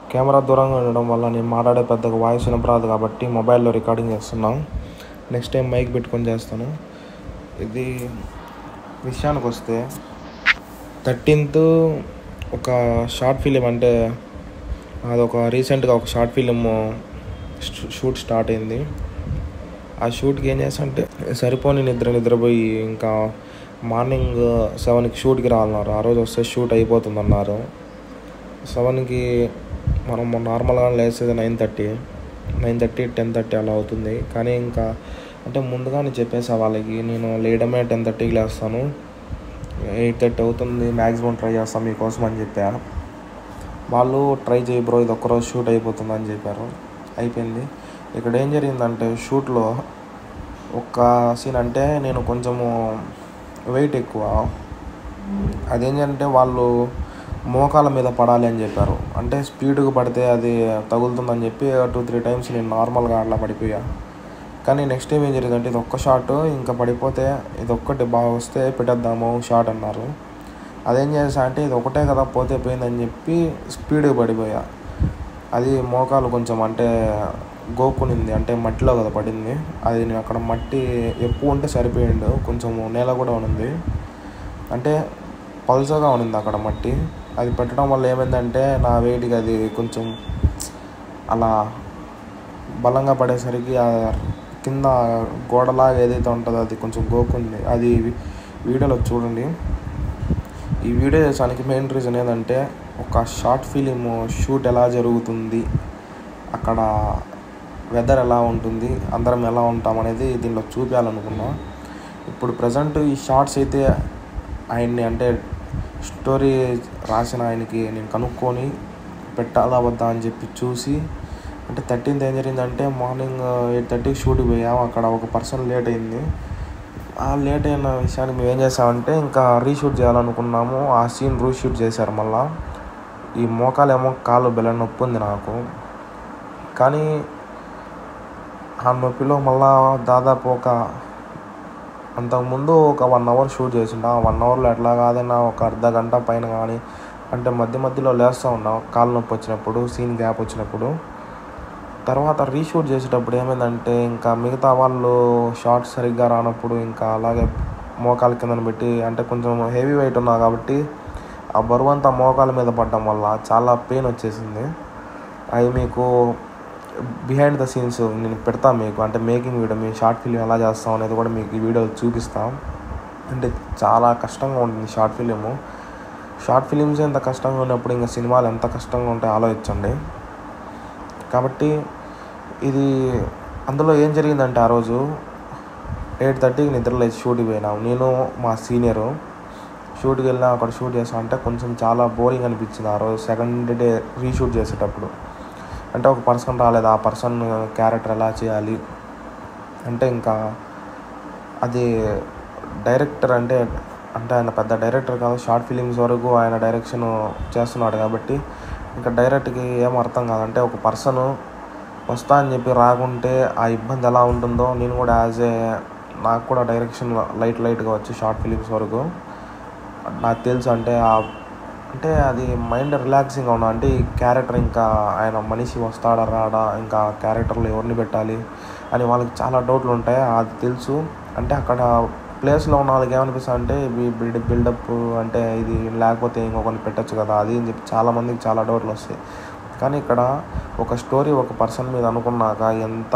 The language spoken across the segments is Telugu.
కెమెరా దూరంగా ఉండడం వల్ల నేను మాట్లాడే పెద్దగా వాయిస్ వినపరాదు కాబట్టి మొబైల్లో రికార్డింగ్ చేస్తున్నాం నెక్స్ట్ టైం మైక్ పెట్టుకొని చేస్తాను ఇది విషయానికి వస్తే థర్టీన్త్ ఒక షార్ట్ ఫిలిం అంటే అదొక రీసెంట్గా ఒక షార్ట్ ఫిలిం షూట్ స్టార్ట్ అయింది ఆ షూట్కి ఏం చేస్తా అంటే సరిపోని నిద్ర నిద్రపోయి ఇంకా మార్నింగ్ సెవెన్కి షూట్కి రావాలన్నారు ఆ రోజు వస్తే షూట్ అయిపోతుంది అన్నారు సెవెన్కి మనం నార్మల్గా లేసేది nine thirty nine thirty ten thirty అలా అవుతుంది కానీ ఇంకా అంటే ముందుగానే చెప్పేసా వాళ్ళకి నేను లేయడమే టెన్ థర్టీకి లేస్తాను ఎయిట్ థర్టీ అవుతుంది మ్యాక్సిమం ట్రై చేస్తాను మీకోసం అని చెప్పా వాళ్ళు ట్రై చేయి బ్రో ఇది ఒక్కరోజు షూట్ అయిపోతుంది అని చెప్పారు అయిపోయింది ఇక్కడ ఏం జరిగిందంటే షూట్లో ఒక్క సీన్ అంటే నేను కొంచెము వెయిట్ ఎక్కువ అదేంటంటే వాళ్ళు మోకాల మీద పడాలి అని చెప్పారు అంటే స్పీడ్గా పడితే అది తగులుతుందని చెప్పి టూ త్రీ టైమ్స్ నేను నార్మల్గా అట్లా పడిపోయా కానీ నెక్స్ట్ టైం ఏం జరిగిందంటే ఇది ఒక్క షాట్ ఇంకా పడిపోతే ఇది ఒక్కటి బాగా వస్తే పెట్టేద్దాము షాట్ అన్నారు అదేం చేసా అంటే ఇది ఒకటే కదా పోతే పోయిందని చెప్పి స్పీడ్గా పడిపోయా అది మోకాలు కొంచెం అంటే గోకునింది అంటే మట్టిలో కదా పడింది అది నేను అక్కడ మట్టి ఎక్కువ ఉంటే సరిపోయిండు కొంచెం నేల కూడా ఉంది అంటే పల్చగా ఉన్నింది అక్కడ మట్టి అది పెట్టడం వల్ల ఏమైందంటే నా వెయిట్కి అది కొంచెం అలా బలంగా పడేసరికి ఆ కింద గోడలాగా ఏదైతే ఉంటుందో అది కొంచెం గోకుంది అది వీడియోలో చూడండి ఈ వీడియో చేసానికి మెయిన్ రీజన్ ఏంటంటే ఒక షార్ట్ ఫిలిం షూట్ ఎలా జరుగుతుంది అక్కడ వెదర్ ఎలా ఉంటుంది అందరం ఎలా ఉంటాం అనేది దీనిలో చూపించాలనుకున్నా ఇప్పుడు ప్రజెంట్ ఈ షార్ట్స్ అయితే ఆయన్ని అంటే స్టోరీ రాసిన ఆయనకి నేను కనుక్కొని పెట్టాలా వద్దా అని చెప్పి చూసి అంటే థర్టీన్త్ ఏం జరిగిందంటే మార్నింగ్ ఎయిట్ థర్టీకి షూట్కి పోయాం అక్కడ ఒక పర్సన్ లేట్ అయింది ఆ లేట్ అయిన విషయానికి మేము ఏం చేసామంటే ఇంకా రీషూట్ చేయాలనుకున్నాము ఆ సీన్ రీషూట్ చేశారు మళ్ళా ఈ మోకాలేమో కాలు బెల్ల నొప్పి ఉంది నాకు కానీ ఆ నొప్పిలో మళ్ళా దాదాపు ఒక అంతకుముందు ఒక వన్ అవర్ షూట్ చేసింటా ఆ వన్ అవర్లో ఎట్లా కాదన్నా ఒక అర్ధ గంట పైన కానీ అంటే మధ్య మధ్యలో లేస్తూ ఉన్నాం కాలు నొప్పి వచ్చినప్పుడు సీన్ గ్యాప్ వచ్చినప్పుడు తర్వాత రీషూట్ చేసేటప్పుడు ఏమైందంటే ఇంకా మిగతా వాళ్ళు షార్ట్ సరిగ్గా రానప్పుడు ఇంకా అలాగే మోకాల కిందన పెట్టి అంటే కొంచెం హెవీ వెయిట్ ఉన్నా కాబట్టి ఆ బరువు అంతా మోకాల మీద పడడం వల్ల చాలా పెయిన్ వచ్చేసింది అది మీకు బిహైండ్ ద సీన్స్ నేను పెడతాను మీకు అంటే మేకింగ్ వీడియో మీ షార్ట్ ఫిలిం ఎలా చేస్తాం అనేది కూడా మీకు ఈ వీడియోలో చూపిస్తాం అంటే చాలా కష్టంగా ఉంటుంది షార్ట్ ఫిలిము షార్ట్ ఫిలిమ్స్ ఎంత కష్టంగా ఉన్నప్పుడు ఇంకా సినిమాలు ఎంత కష్టంగా ఉంటాయో ఆలోచించండి కాబట్టి ఇది అందులో ఏం జరిగిందంటే ఆ రోజు ఎయిట్ థర్టీకి నిద్రలేసి షూట్కి పోయినాం నేను మా సీనియరు షూట్కి వెళ్ళినా అక్కడ షూట్ చేసాం అంటే కొంచెం చాలా బోరింగ్ అనిపించింది ఆ రోజు సెకండ్ డే రీషూట్ చేసేటప్పుడు అంటే ఒక పర్సన్ రాలేదు ఆ పర్సన్ క్యారెక్టర్ ఎలా చేయాలి అంటే ఇంకా అది డైరెక్టర్ అంటే అంటే ఆయన పెద్ద డైరెక్టర్ కాదు షార్ట్ ఫిలిమ్స్ వరకు ఆయన డైరెక్షన్ చేస్తున్నాడు కాబట్టి ఇంకా డైరెక్ట్కి ఏం అర్థం కాదంటే ఒక పర్సన్ వస్తా అని చెప్పి రాకుంటే ఆ ఇబ్బంది ఎలా ఉంటుందో నేను కూడా యాజ్ ఏ నాకు కూడా డైరెక్షన్ లైట్ లైట్గా వచ్చి షార్ట్ ఫిలిమ్స్ వరకు నాకు తెలుసు అంటే ఆ అంటే అది మైండ్ రిలాక్సింగ్గా ఉన్నా అంటే ఈ క్యారెక్టర్ ఇంకా ఆయన మనిషి వస్తాడా రాడా ఇంకా క్యారెక్టర్లో ఎవరిని పెట్టాలి అని వాళ్ళకి చాలా డౌట్లు ఉంటాయి అది తెలుసు అంటే అక్కడ ప్లేస్లో ఉన్న వాళ్ళకి ఏమనిపిస్తుంది అంటే బిల్డ్ బిల్డప్ అంటే ఇది లేకపోతే ఇంకొకరిని పెట్టచ్చు కదా అది అని చెప్పి చాలామందికి చాలా డౌట్లు వస్తాయి కానీ ఇక్కడ ఒక స్టోరీ ఒక పర్సన్ మీద అనుకున్నాక ఎంత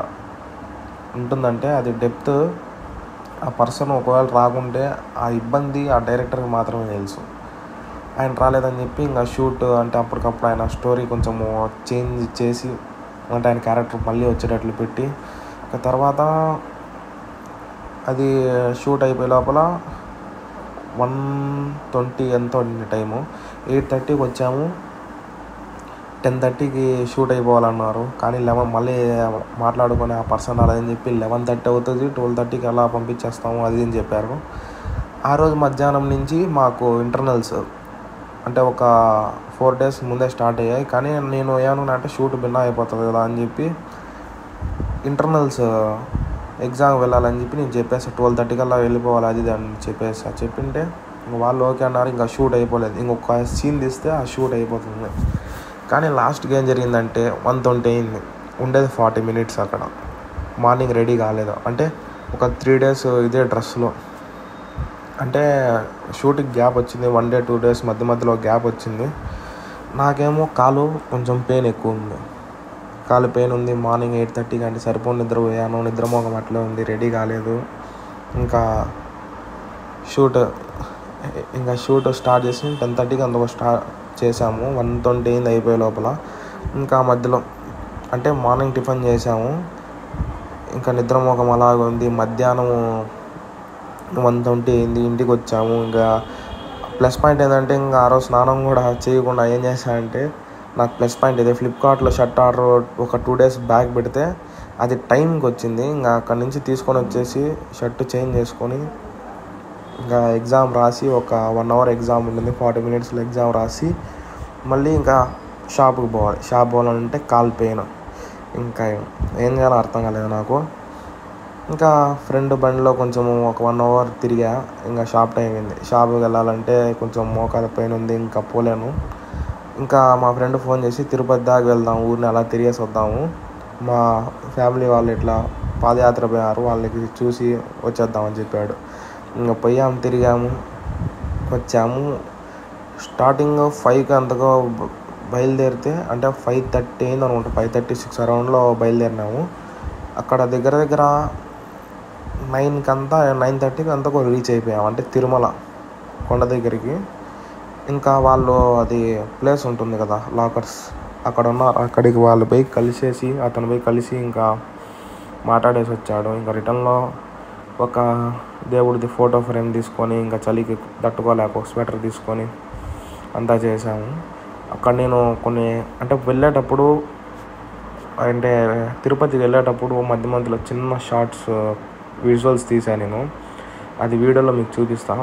ఉంటుందంటే అది డెప్త్ ఆ పర్సన్ ఒకవేళ రాకుంటే ఆ ఇబ్బంది ఆ డైరెక్టర్కి మాత్రమే తెలుసు ఆయన రాలేదని చెప్పి ఇంకా షూట్ అంటే అప్పటికప్పుడు ఆయన స్టోరీ కొంచెము చేంజ్ చేసి అంటే ఆయన క్యారెక్టర్ మళ్ళీ వచ్చేటట్లు పెట్టి ఇక తర్వాత అది షూట్ అయిపోయే లోపల వన్ ట్వంటీ ఎంత ఉండింది టైము ఎయిట్ థర్టీకి వచ్చాము టెన్ థర్టీకి షూట్ అయిపోవాలన్నారు కానీ లెవెన్ మళ్ళీ మాట్లాడుకొని ఆ పర్సన్ రాలేదని చెప్పి లెవెన్ థర్టీ అవుతుంది ట్వెల్వ్ థర్టీకి అలా పంపించేస్తాము అది అని చెప్పారు ఆ రోజు మధ్యాహ్నం నుంచి మాకు ఇంటర్నల్స్ అంటే ఒక ఫోర్ డేస్ ముందే స్టార్ట్ అయ్యాయి కానీ నేను ఏమనుకున్నా అంటే షూట్ భిన్న అయిపోతుంది కదా అని చెప్పి ఇంటర్నల్స్ ఎగ్జామ్ వెళ్ళాలని చెప్పి నేను చెప్పేసి ట్వెల్వ్ థర్టీ కల్లా వెళ్ళిపోవాలి అది ఇది అని చెప్పేసి చెప్పింటే ఇంక వాళ్ళు ఓకే అన్నారు ఇంకా షూట్ అయిపోలేదు ఇంకొక సీన్ తీస్తే ఆ షూట్ అయిపోతుంది కానీ లాస్ట్కి ఏం జరిగిందంటే వన్ ట్వంటీ అయింది ఉండేది ఫార్టీ మినిట్స్ అక్కడ మార్నింగ్ రెడీ కాలేదు అంటే ఒక త్రీ డేస్ ఇదే డ్రెస్లో అంటే షూటింగ్ గ్యాప్ వచ్చింది వన్ డే టూ డేస్ మధ్య మధ్యలో గ్యాప్ వచ్చింది నాకేమో కాలు కొంచెం పెయిన్ ఎక్కువ ఉంది కాలు పెయిన్ ఉంది మార్నింగ్ ఎయిట్ థర్టీకి అంటే సరిపోని నిద్రపోయాను నిద్రమోగం అట్లే ఉంది రెడీ కాలేదు ఇంకా షూట్ ఇంకా షూట్ స్టార్ట్ చేసి టెన్ థర్టీకి అందులో స్టార్ట్ చేసాము వన్ ట్వంటీ అయింది అయిపోయే లోపల ఇంకా మధ్యలో అంటే మార్నింగ్ టిఫిన్ చేసాము ఇంకా నిద్రమోగం అలాగ ఉంది మధ్యాహ్నం వన్ ట్వంటీ అయింది ఇంటికి వచ్చాము ఇంకా ప్లస్ పాయింట్ ఏంటంటే ఇంకా ఆ రోజు స్నానం కూడా చేయకుండా ఏం చేశానంటే నాకు ప్లస్ పాయింట్ ఇదే ఫ్లిప్కార్ట్లో షర్ట్ ఆర్డర్ ఒక టూ డేస్ బ్యాక్ పెడితే అది టైంకి వచ్చింది ఇంకా అక్కడి నుంచి తీసుకొని వచ్చేసి షర్ట్ చేంజ్ చేసుకొని ఇంకా ఎగ్జామ్ రాసి ఒక వన్ అవర్ ఎగ్జామ్ ఉంటుంది ఫార్టీ మినిట్స్లో ఎగ్జామ్ రాసి మళ్ళీ ఇంకా షాప్కి పోవాలి షాప్ పోవాలంటే కాల్ పెయిన్ ఇంకా ఏం చేయాలో అర్థం కాలేదు నాకు ఇంకా ఫ్రెండ్ బండిలో కొంచెం ఒక వన్ అవర్ తిరిగా ఇంకా షాప్ టైం అయింది షాప్కి వెళ్ళాలంటే కొంచెం మోకాల పెయిన్ ఉంది ఇంకా పోలేను ఇంకా మా ఫ్రెండ్ ఫోన్ చేసి తిరుపతి దాకా వెళ్దాం ఊరిని అలా తిరిగేసి వద్దాము మా ఫ్యామిలీ వాళ్ళు ఇట్లా పాదయాత్ర పోయారు వాళ్ళకి చూసి వచ్చేద్దామని చెప్పాడు ఇంకా పోయాము తిరిగాము వచ్చాము స్టార్టింగ్ ఫైవ్కి అంతగా బ- బయలుదేరితే అంటే ఫైవ్ థర్టీ అయింది అనుకుంటా ఫైవ్ థర్టీ సిక్స్ అరౌండ్లో బయలుదేరినాము అక్కడ దగ్గర దగ్గర నైన్కి అంతా నైన్ థర్టీకి అంతా కూడా రీచ్ అయిపోయాము అంటే తిరుమల కొండ దగ్గరికి ఇంకా వాళ్ళు అది ప్లేస్ ఉంటుంది కదా లాకర్స్ అక్కడ ఉన్న అక్కడికి వాళ్ళు పోయి కలిసేసి అతను పోయి కలిసి ఇంకా మాట్లాడేసి వచ్చాడు ఇంకా రిటర్న్లో ఒక దేవుడిది ఫోటో ఫ్రేమ్ తీసుకొని ఇంకా చలికి తట్టుకోలేక ఒక స్వెటర్ తీసుకొని అంతా చేశాము అక్కడ నేను కొన్ని అంటే వెళ్ళేటప్పుడు అంటే తిరుపతికి వెళ్ళేటప్పుడు మధ్య మధ్యలో చిన్న షార్ట్స్ విజువల్స్ తీసాను నేను అది వీడియోలో మీకు చూపిస్తాను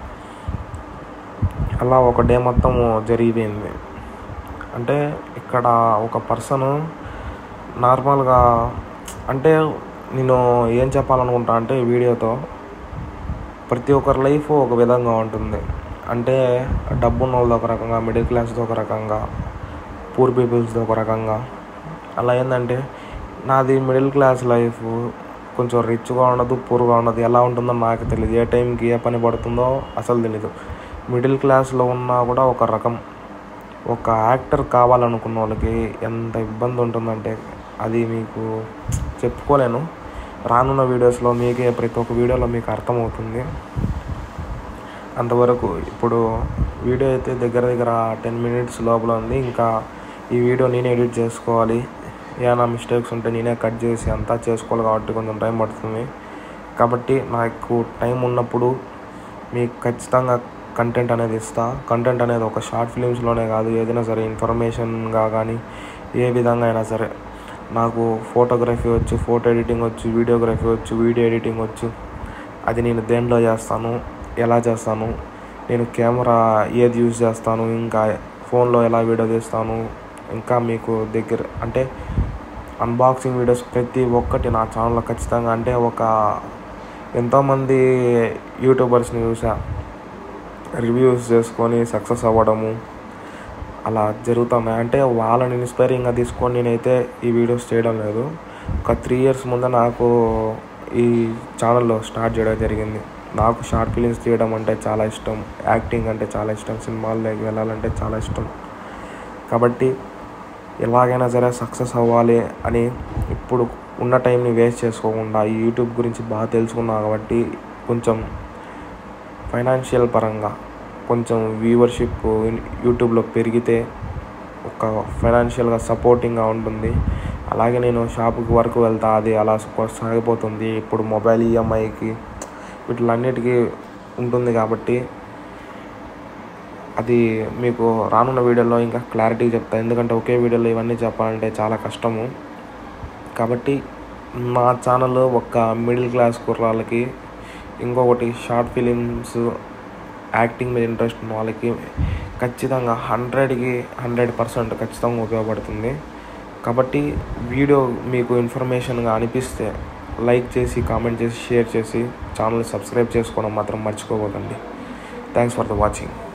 అలా ఒక డే మొత్తం జరిగిపోయింది అంటే ఇక్కడ ఒక పర్సన్ నార్మల్గా అంటే నేను ఏం చెప్పాలనుకుంటా అంటే ఈ వీడియోతో ప్రతి ఒక్కరి లైఫ్ ఒక విధంగా ఉంటుంది అంటే డబ్బు ఉన్న వాళ్ళది ఒక రకంగా మిడిల్ క్లాస్ది ఒక రకంగా పూర్ పీపుల్స్ది ఒక రకంగా అలా ఏంటంటే నాది మిడిల్ క్లాస్ లైఫ్ కొంచెం రిచ్గా ఉండదు పూర్గా ఉండదు ఎలా ఉంటుందో నాకు తెలియదు ఏ టైంకి ఏ పని పడుతుందో అసలు తెలీదు మిడిల్ క్లాస్లో ఉన్నా కూడా ఒక రకం ఒక యాక్టర్ కావాలనుకున్న వాళ్ళకి ఎంత ఇబ్బంది ఉంటుందంటే అది మీకు చెప్పుకోలేను రానున్న వీడియోస్లో మీకే ప్రతి ఒక్క వీడియోలో మీకు అర్థమవుతుంది అంతవరకు ఇప్పుడు వీడియో అయితే దగ్గర దగ్గర టెన్ మినిట్స్ లోపల ఉంది ఇంకా ఈ వీడియో నేనే ఎడిట్ చేసుకోవాలి ఏమైనా మిస్టేక్స్ ఉంటే నేనే కట్ చేసి అంతా చేసుకోవాలి కాబట్టి కొంచెం టైం పడుతుంది కాబట్టి నాకు టైం ఉన్నప్పుడు మీకు ఖచ్చితంగా కంటెంట్ అనేది ఇస్తా కంటెంట్ అనేది ఒక షార్ట్ ఫిలిమ్స్లోనే కాదు ఏదైనా సరే ఇన్ఫర్మేషన్గా కానీ ఏ విధంగా అయినా సరే నాకు ఫోటోగ్రఫీ వచ్చు ఫోటో ఎడిటింగ్ వచ్చు వీడియోగ్రఫీ వచ్చు వీడియో ఎడిటింగ్ వచ్చు అది నేను దేంట్లో చేస్తాను ఎలా చేస్తాను నేను కెమెరా ఏది యూజ్ చేస్తాను ఇంకా ఫోన్లో ఎలా వీడియో తీస్తాను ఇంకా మీకు దగ్గర అంటే అన్బాక్సింగ్ వీడియోస్ ప్రతి ఒక్కటి నా ఛానల్లో ఖచ్చితంగా అంటే ఒక ఎంతోమంది యూట్యూబర్స్ని చూసా రివ్యూస్ చేసుకొని సక్సెస్ అవ్వడము అలా జరుగుతున్నాయి అంటే వాళ్ళని ఇన్స్పైరింగ్గా తీసుకొని నేనైతే ఈ వీడియోస్ చేయడం లేదు ఒక త్రీ ఇయర్స్ ముందే నాకు ఈ ఛానల్లో స్టార్ట్ చేయడం జరిగింది నాకు షార్ట్ ఫిలిమ్స్ తీయడం అంటే చాలా ఇష్టం యాక్టింగ్ అంటే చాలా ఇష్టం సినిమాల్లోకి వెళ్ళాలంటే చాలా ఇష్టం కాబట్టి ఎలాగైనా సరే సక్సెస్ అవ్వాలి అని ఇప్పుడు ఉన్న టైంని వేస్ట్ చేసుకోకుండా ఈ యూట్యూబ్ గురించి బాగా తెలుసుకున్నా కాబట్టి కొంచెం ఫైనాన్షియల్ పరంగా కొంచెం వ్యూవర్షిప్ యూట్యూబ్లో పెరిగితే ఒక ఫైనాన్షియల్గా సపోర్టింగ్గా ఉంటుంది అలాగే నేను షాపుకి వరకు వెళ్తా అది అలా సాగిపోతుంది ఇప్పుడు మొబైల్ ఈఎంఐకి వీటిలన్నిటికీ ఉంటుంది కాబట్టి అది మీకు రానున్న వీడియోలో ఇంకా క్లారిటీ చెప్తా ఎందుకంటే ఒకే వీడియోలో ఇవన్నీ చెప్పాలంటే చాలా కష్టము కాబట్టి మా ఛానల్ ఒక మిడిల్ క్లాస్ కుర్రాళ్ళకి ఇంకొకటి షార్ట్ ఫిలిమ్స్ యాక్టింగ్ మీద ఇంట్రెస్ట్ ఉన్న వాళ్ళకి ఖచ్చితంగా హండ్రెడ్కి హండ్రెడ్ పర్సెంట్ ఖచ్చితంగా ఉపయోగపడుతుంది కాబట్టి వీడియో మీకు ఇన్ఫర్మేషన్గా అనిపిస్తే లైక్ చేసి కామెంట్ చేసి షేర్ చేసి ఛానల్ సబ్స్క్రైబ్ చేసుకోవడం మాత్రం మర్చిపోవద్దండి థ్యాంక్స్ ఫర్ ద వాచింగ్